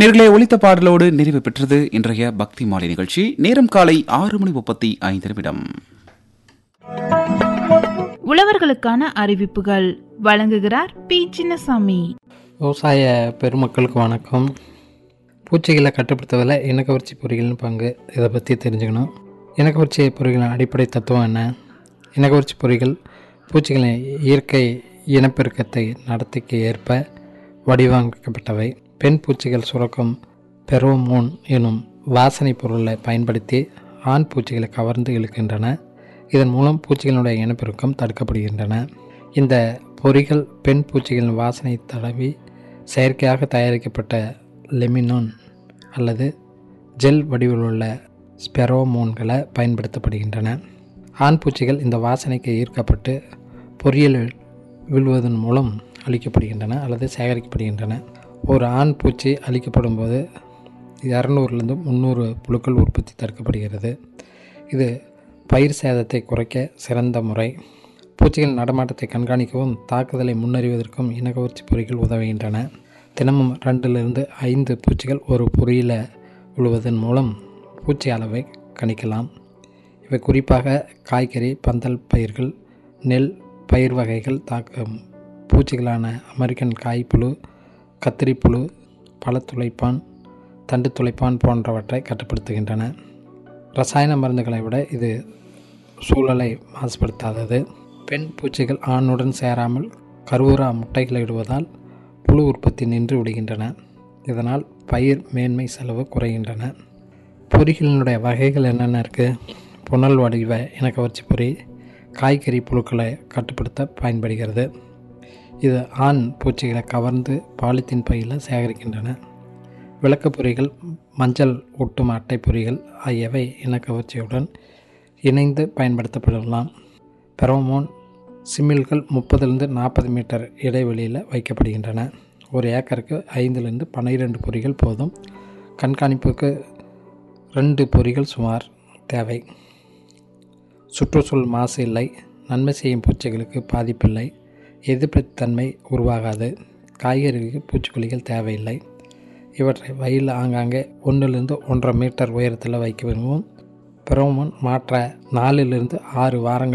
நேர்களே ஒலித்த பாடலோடு நிறைவு பெற்றது இன்றைய பக்தி மாலை நிகழ்ச்சி நேரம் காலை ஆறு மணி முப்பத்தி ஐந்து நிமிடம் உழவர்களுக்கான அறிவிப்புகள் வழங்குகிறார் பி சின்னசாமி விவசாய பெருமக்களுக்கு வணக்கம் பூச்சிகளை கட்டுப்படுத்துவதில் இனக்கவர்ச்சி பொறிகளின் பங்கு இதை பற்றி தெரிஞ்சுக்கணும் இனக்கவர்ச்சி பொறிகளின் அடிப்படை தத்துவம் என்ன இனக்கவர்ச்சி பொறிகள் பூச்சிகளின் இயற்கை இனப்பெருக்கத்தை நடத்திக்கு ஏற்ப வடிவமைக்கப்பட்டவை பெண் பூச்சிகள் சுரக்கும் பெரோமோன் எனும் வாசனை பொருளை பயன்படுத்தி ஆண் பூச்சிகளை கவர்ந்து இழுக்கின்றன இதன் மூலம் பூச்சிகளுடைய இனப்பெருக்கம் தடுக்கப்படுகின்றன இந்த பொறிகள் பெண் பூச்சிகளின் வாசனை தடவி செயற்கையாக தயாரிக்கப்பட்ட லெமினோன் அல்லது ஜெல் வடிவில் உள்ள ஸ்பெரோமோன்களை பயன்படுத்தப்படுகின்றன ஆண் பூச்சிகள் இந்த வாசனைக்கு ஈர்க்கப்பட்டு பொறியில் விழுவதன் மூலம் அழிக்கப்படுகின்றன அல்லது சேகரிக்கப்படுகின்றன ஒரு ஆண் பூச்சி அழிக்கப்படும் போது இரநூறுலேருந்து முந்நூறு புழுக்கள் உற்பத்தி தடுக்கப்படுகிறது இது பயிர் சேதத்தை குறைக்க சிறந்த முறை பூச்சிகள் நடமாட்டத்தை கண்காணிக்கவும் தாக்குதலை முன்னறிவதற்கும் இனக்கவர்ச்சி பொறிகள் உதவுகின்றன தினமும் ரெண்டிலிருந்து ஐந்து பூச்சிகள் ஒரு பொறியில் விழுவதன் மூலம் பூச்சி அளவை கணிக்கலாம் இவை குறிப்பாக காய்கறி பந்தல் பயிர்கள் நெல் பயிர் வகைகள் தாக்கும் பூச்சிகளான அமெரிக்கன் காய்ப்புழு கத்திரிப்புழு பழத்துளைப்பான் தண்டு துளைப்பான் போன்றவற்றை கட்டுப்படுத்துகின்றன ரசாயன மருந்துகளை விட இது சூழலை மாசுபடுத்தாதது பெண் பூச்சிகள் ஆணுடன் சேராமல் கருவுரா முட்டைகளை இடுவதால் புழு உற்பத்தி நின்று விடுகின்றன இதனால் பயிர் மேன்மை செலவு குறைகின்றன பொறிகளினுடைய வகைகள் என்னென்ன இருக்குது புனல் வடிவ இனக்கவர்ச்சி பொறி காய்கறி புழுக்களை கட்டுப்படுத்த பயன்படுகிறது இது ஆண் பூச்சிகளை கவர்ந்து பாலித்தீன் பையில் சேகரிக்கின்றன விளக்குப் பொறிகள் மஞ்சள் ஒட்டும் அட்டை பொறிகள் ஆகியவை இனக்கவர்ச்சியுடன் இணைந்து பயன்படுத்தப்படலாம் பெரோமோன் சிமில்கள் முப்பதுலேருந்து நாற்பது மீட்டர் இடைவெளியில் வைக்கப்படுகின்றன ஒரு ஏக்கருக்கு ஐந்துலேருந்து பன்னிரெண்டு பொறிகள் போதும் கண்காணிப்புக்கு ரெண்டு பொறிகள் சுமார் தேவை சுற்றுச்சூழல் மாசு இல்லை நன்மை செய்யும் பூச்சிகளுக்கு பாதிப்பில்லை எதிர்ப்புத்தன்மை உருவாகாது காய்கறிகளுக்கு பூச்சிக்கொல்லிகள் தேவையில்லை இவற்றை வயலில் ஆங்காங்கே ஒன்றிலிருந்து ஒன்றரை மீட்டர் உயரத்தில் வைக்க விரும்பும் பெரோமோன் மாற்ற நாலிலிருந்து ஆறு வாரங்கள்